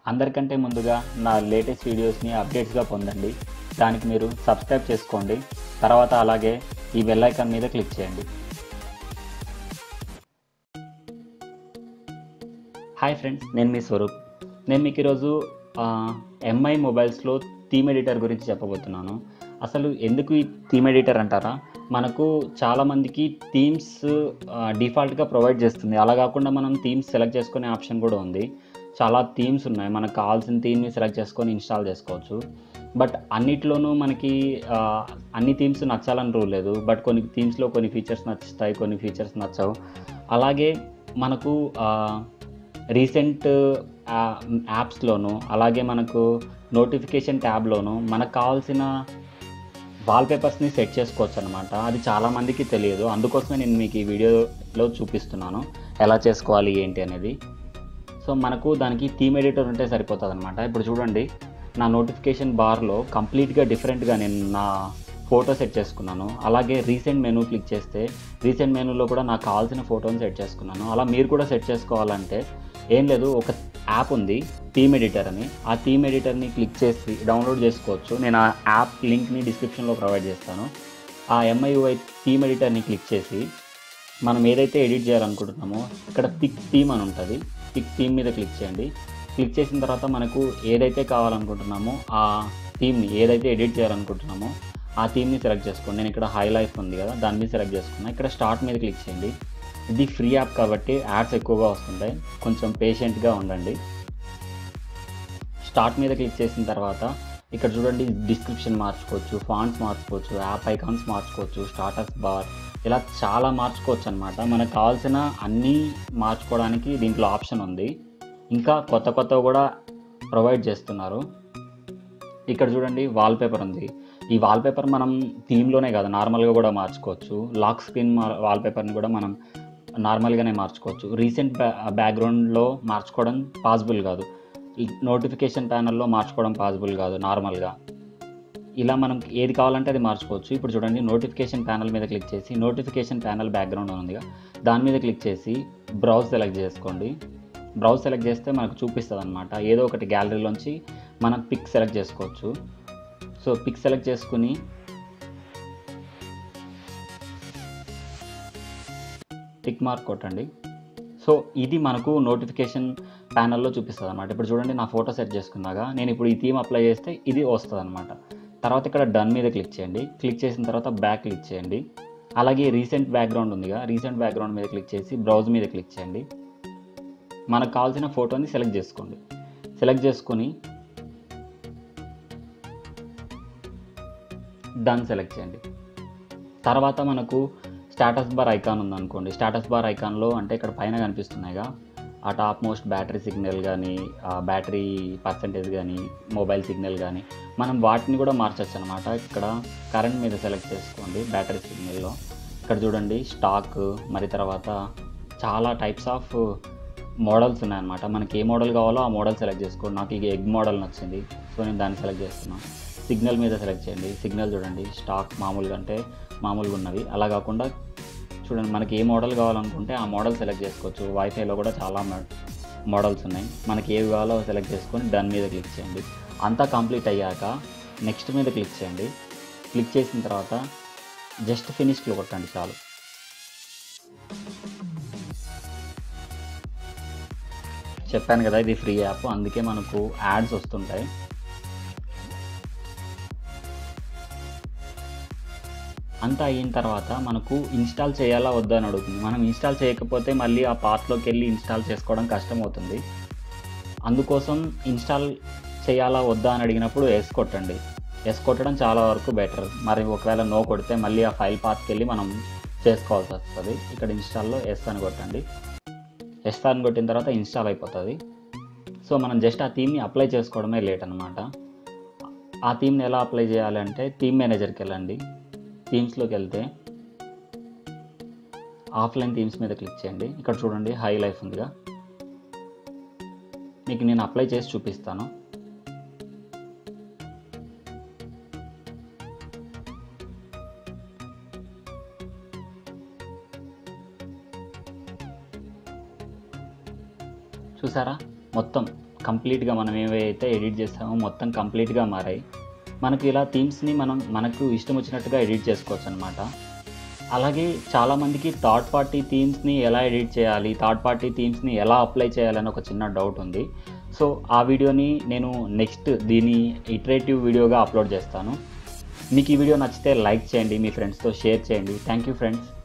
అందరికంటే ముందుగా నా లేటెస్ట్ వీడియోస్ని అప్డేట్స్గా పొందండి దానికి మీరు సబ్స్క్రైబ్ చేసుకోండి తర్వాత అలాగే ఈ బెల్ ఐకాన్ మీద క్లిక్ చేయండి హాయ్ ఫ్రెండ్స్ నేను మీ స్వరూప్ నేను మీకు ఈరోజు ఎంఐ మొబైల్స్లో థీమ్ ఎడిటర్ గురించి చెప్పబోతున్నాను అసలు ఎందుకు ఈ థీమ్ ఎడిటర్ అంటారా మనకు చాలామందికి థీమ్స్ డిఫాల్ట్గా ప్రొవైడ్ చేస్తుంది అలా కాకుండా మనం థీమ్స్ సెలెక్ట్ చేసుకునే ఆప్షన్ కూడా ఉంది చాలా థీమ్స్ ఉన్నాయి మనకు కావాల్సిన థీమ్ని సెలెక్ట్ చేసుకొని ఇన్స్టాల్ చేసుకోవచ్చు బట్ అన్నిట్లోనూ మనకి ఆ, అన్ని థీమ్స్ నచ్చాలని రూల్ లేదు బట్ కొన్ని థీమ్స్లో కొన్ని ఫీచర్స్ నచ్చుతాయి కొన్ని ఫీచర్స్ నచ్చవు అలాగే మనకు రీసెంట్ యాప్స్లోను అలాగే మనకు నోటిఫికేషన్ ట్యాబ్లోను మనకు కావాల్సిన వాల్పేపర్స్ని సెట్ చేసుకోవచ్చు అనమాట అది చాలామందికి తెలియదు అందుకోసమే నేను మీకు ఈ వీడియోలో చూపిస్తున్నాను ఎలా చేసుకోవాలి ఏంటి అనేది సో మనకు దానికి థీమ్ ఎడిటర్ ఉంటే సరిపోతుంది అనమాట ఇప్పుడు చూడండి నా నోటిఫికేషన్ బార్లో కంప్లీట్గా డిఫరెంట్గా నేను నా ఫోటో సెట్ చేసుకున్నాను అలాగే రీసెంట్ మెనూ క్లిక్ చేస్తే రీసెంట్ మెనూలో కూడా నాకు కావాల్సిన ఫోటోని సెట్ చేసుకున్నాను అలా మీరు కూడా సెట్ చేసుకోవాలంటే ఏం లేదు ఒక యాప్ ఉంది థీమ్ ఎడిటర్ అని ఆ థీమ్ ఎడిటర్ని క్లిక్ చేసి డౌన్లోడ్ చేసుకోవచ్చు నేను ఆ యాప్ లింక్ని డిస్క్రిప్షన్లో ప్రొవైడ్ చేస్తాను ఆ ఎంఐయుఐ థీమ్ ఎడిటర్ని క్లిక్ చేసి మనం ఏదైతే ఎడిట్ చేయాలనుకుంటున్నామో ఇక్కడ పిక్ థీమ్ అని ఉంటుంది పిక్ థీమ్ మీద క్లిక్ చేయండి క్లిక్ చేసిన తర్వాత మనకు ఏదైతే కావాలనుకుంటున్నామో ఆ థీమ్ని ఏదైతే ఎడిట్ చేయాలనుకుంటున్నామో ఆ థీమ్ని సెలెక్ట్ చేసుకోండి నేను ఇక్కడ హై లైఫ్ ఉంది కదా దాని మీద సెలెక్ట్ చేసుకున్నా ఇక్కడ స్టార్ట్ మీద క్లిక్ చేయండి ఇది ఫ్రీ యాప్ కాబట్టి యాడ్స్ ఎక్కువగా వస్తుంటాయి కొంచెం పేషెంట్గా ఉండండి స్టార్ట్ మీద క్లిక్ చేసిన తర్వాత ఇక్కడ చూడండి డిస్క్రిప్షన్ మార్చుకోవచ్చు ఫాంట్స్ మార్చుకోవచ్చు యాప్ ఐకాన్స్ మార్చుకోవచ్చు స్టాటస్ బార్ ఇలా చాలా మార్చుకోవచ్చు అనమాట మనకు కావాల్సిన అన్నీ మార్చుకోవడానికి దీంట్లో ఆప్షన్ ఉంది ఇంకా కొత్త కొత్తవి కూడా ప్రొవైడ్ చేస్తున్నారు ఇక్కడ చూడండి వాల్పేపర్ ఉంది ఈ వాల్పేపర్ మనం థీమ్లోనే కాదు నార్మల్గా కూడా మార్చుకోవచ్చు లాక్ స్క్రీన్ వాల్పేపర్ని కూడా మనం నార్మల్గానే మార్చుకోవచ్చు రీసెంట్ బ్యా బ్యాక్గ్రౌండ్లో మార్చుకోవడం పాసిబుల్ కాదు నోటిఫికేషన్ ప్యానల్లో మార్చుకోవడం పాసిబుల్ కాదు నార్మల్గా ఇలా మనం ఏది కావాలంటే అది మార్చుకోవచ్చు ఇప్పుడు చూడండి నోటిఫికేషన్ ప్యానల్ మీద క్లిక్ చేసి నోటిఫికేషన్ ప్యానల్ బ్యాక్గ్రౌండ్ ఉందిగా దాని మీద క్లిక్ చేసి బ్రౌజ్ సెలెక్ట్ చేసుకోండి బ్రౌజ్ సెలెక్ట్ చేస్తే మనకు చూపిస్తుంది అనమాట ఏదో ఒకటి గ్యాలరీలోంచి మనం పిక్ సెలెక్ట్ చేసుకోవచ్చు సో పిక్ సెలెక్ట్ చేసుకుని టిక్ మార్క్ కొట్టండి సో ఇది మనకు నోటిఫికేషన్ ప్యానల్లో చూపిస్తుంది అనమాట ఇప్పుడు చూడండి నా ఫోటో సెట్ చేసుకున్నాగా నేను ఇప్పుడు ఈ థీమ్ అప్లై చేస్తే ఇది వస్తుంది అనమాట తర్వాత ఇక్కడ డన్ మీద క్లిక్ చేయండి క్లిక్ చేసిన తర్వాత బ్యాక్ క్లిక్ చేయండి అలాగే రీసెంట్ బ్యాక్గ్రౌండ్ ఉందిగా రీసెంట్ బ్యాక్గ్రౌండ్ మీద క్లిక్ చేసి బ్రౌజ్ మీద క్లిక్ చేయండి మనకు కావాల్సిన ఫోటోని సెలెక్ట్ చేసుకోండి సెలెక్ట్ చేసుకొని డన్ సెలెక్ట్ చేయండి తర్వాత మనకు స్టాటస్ బార్ ఐకాన్ ఉందనుకోండి స్టాటస్ బార్ ఐకాన్లో అంటే ఇక్కడ పైన కనిపిస్తున్నాయిగా ఆ టాప్ మోస్ట్ బ్యాటరీ సిగ్నల్ కానీ ఆ బ్యాటరీ పర్సంటేజ్ కానీ మొబైల్ సిగ్నల్ కానీ మనం వాటిని కూడా మార్చచ్చు అనమాట ఇక్కడ కరెంట్ మీద సెలెక్ట్ చేసుకోండి బ్యాటరీ సిగ్నల్లో ఇక్కడ చూడండి స్టాక్ మరి తర్వాత చాలా టైప్స్ ఆఫ్ మోడల్స్ ఉన్నాయన్నమాట మనకి ఏ మోడల్ కావాలో ఆ మోడల్ సెలెక్ట్ చేసుకోండి నాకు ఈ ఎగ్ మోడల్ నచ్చింది సో నేను దాన్ని సెలెక్ట్ చేస్తున్నాను సిగ్నల్ మీద సెలెక్ట్ చేయండి సిగ్నల్ చూడండి స్టాక్ మామూలుగా అంటే మామూలుగా ఉన్నవి అలా కాకుండా చూడండి మనకి ఏ మోడల్ కావాలనుకుంటే ఆ మోడల్ సెలెక్ట్ చేసుకోవచ్చు వైఫైలో కూడా చాలా మోడల్స్ ఉన్నాయి మనకి ఏవి కావాలో అవి సెలెక్ట్ చేసుకొని డన్ మీద క్లిక్ చేయండి అంతా కంప్లీట్ అయ్యాక నెక్స్ట్ మీద క్లిక్ చేయండి క్లిక్ చేసిన తర్వాత జస్ట్ ఫినిష్లో కొట్టండి చాలు చెప్పాను కదా ఇది ఫ్రీ యాప్ అందుకే మనకు యాడ్స్ వస్తుంటాయి అంతా అయిన తర్వాత మనకు ఇన్స్టాల్ చేయాలా వద్దా అని అడుగుతుంది మనం ఇన్స్టాల్ చేయకపోతే మళ్ళీ ఆ పాత్లోకి వెళ్ళి ఇన్స్టాల్ చేసుకోవడం కష్టం అవుతుంది అందుకోసం ఇన్స్టాల్ చేయాలా వద్దా అని అడిగినప్పుడు ఎస్ కొట్టండి ఎస్ కొట్టడం చాలా వరకు బెటర్ మరి ఒకవేళ నో కొడితే మళ్ళీ ఆ ఫైల్ పాత్కి వెళ్ళి మనం చేసుకోవాల్సి వస్తుంది ఇక్కడ ఇన్స్టాల్లో ఎస్ అని కొట్టండి ఎస్ అని కొట్టిన తర్వాత ఇన్స్టాల్ అయిపోతుంది సో మనం జస్ట్ ఆ థీమ్ని అప్లై చేసుకోవడమే లేట్ అనమాట ఆ థీమ్ని ఎలా అప్లై చేయాలి అంటే థీమ్ మేనేజర్కి వెళ్ళండి థీమ్స్లోకి వెళ్తే ఆఫ్లైన్ థీమ్స్ మీద క్లిక్ చేయండి ఇక్కడ చూడండి హై లైఫ్ ఉందిగా మీకు నేను అప్లై చేసి చూపిస్తాను చూసారా మొత్తం కంప్లీట్గా మనం ఏవైతే ఎడిట్ చేస్తామో మొత్తం కంప్లీట్గా మారాయి మనకి ఇలా థీమ్స్ని మనం మనకు ఇష్టం వచ్చినట్టుగా ఎడిట్ చేసుకోవచ్చు అనమాట అలాగే చాలామందికి థర్డ్ పార్టీ థీమ్స్ని ఎలా ఎడిట్ చేయాలి థర్డ్ పార్టీ థీమ్స్ని ఎలా అప్లై చేయాలని ఒక చిన్న డౌట్ ఉంది సో ఆ వీడియోని నేను నెక్స్ట్ దీని ఇటరేటివ్ వీడియోగా అప్లోడ్ చేస్తాను మీకు ఈ వీడియో నచ్చితే లైక్ చేయండి మీ ఫ్రెండ్స్తో షేర్ చేయండి థ్యాంక్ యూ ఫ్రెండ్స్